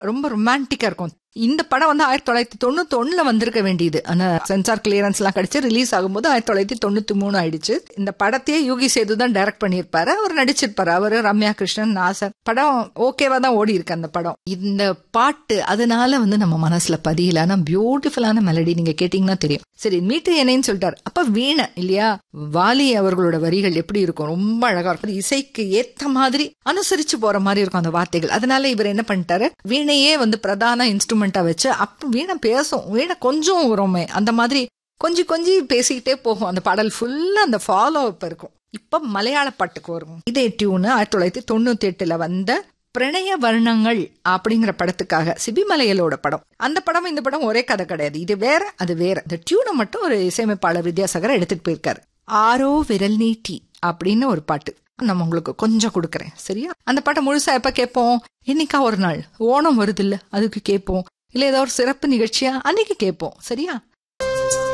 ரொம்ப ரொமான்டிக்கா இருக்கும் இந்த படம் வந்து ஆயிரத்தி தொள்ளாயிரத்தி தொண்ணூத்தி ஒண்ணுல வந்திருக்க வேண்டியது ஆனா சென்சார் கிளியரன்ஸ் எல்லாம் கிடைச்சு ரிலீஸ் ஆகும்போது ஆயிரத்தி தொள்ளாயிரத்தி தொண்ணூத்தி மூணு ஆயிடுச்சு இந்த படத்தையே யோகி சேது தான் டைரக்ட் பண்ணியிருப்பாரு அவர் நடிச்சிருப்பாரு அவரு ரம்யா கிருஷ்ணன் நாசர் படம் ஓகேவா தான் ஓடி இருக்கு அந்த படம் இந்த பாட்டு அதனால வந்து நம்ம மனசுல பதியல ஆனா பியூட்டிஃபுல்லான மெலடி நீங்க கேட்டீங்கன்னா தெரியும் சரி மீட்டு என்னன்னு சொல்லிட்டாரு அப்ப வீணை இல்லையா வாலி அவர்களோட வரிகள் எப்படி இருக்கும் ரொம்ப அழகா இருக்கும் இசைக்கு ஏத்த மாதிரி அனுசரிச்சு போற மாதிரி இருக்கும் அந்த வார்த்தைகள் அதனால இவர் என்ன பண்ணிட்டாரு வீணையே வந்து பிரதான இன்ஸ்ட்ருமெண்டா வச்சு அப்ப வீணை பேசும் வீணை கொஞ்சம் வருமே அந்த மாதிரி கொஞ்சம் கொஞ்சம் பேசிக்கிட்டே போகும் அந்த பாடல் ஃபுல்லா அந்த ஃபாலோ அப் இருக்கும் இப்ப மலையாள பாட்டுக்கு வரும் இதே டியூனு ஆயிரத்தி தொள்ளாயிரத்தி தொண்ணூத்தி எட்டுல வந்த பிரணய வர்ணங்கள் அப்படிங்கிற படத்துக்காக சிபிமலையலோட படம் அந்த படம் இந்த படம் ஒரே கதை கிடையாது இது வேற அது வேற இந்த டியூனை மட்டும் ஒரு இசையமைப்பாளர் வித்யாசாகர் எடுத்துட்டு போயிருக்காரு ஆரோ விரல் நீட்டி அப்படின்னு ஒரு பாட்டு நம்ம உங்களுக்கு கொஞ்சம் கொடுக்குறேன் சரியா அந்த பாட்டை முழுசா எப்ப கேட்போம் என்னைக்கா ஒரு நாள் ஓணம் வருது இல்ல அதுக்கு கேட்போம் இல்ல ஏதோ ஒரு சிறப்பு நிகழ்ச்சியா அன்னைக்கு கேட்போம் சரியா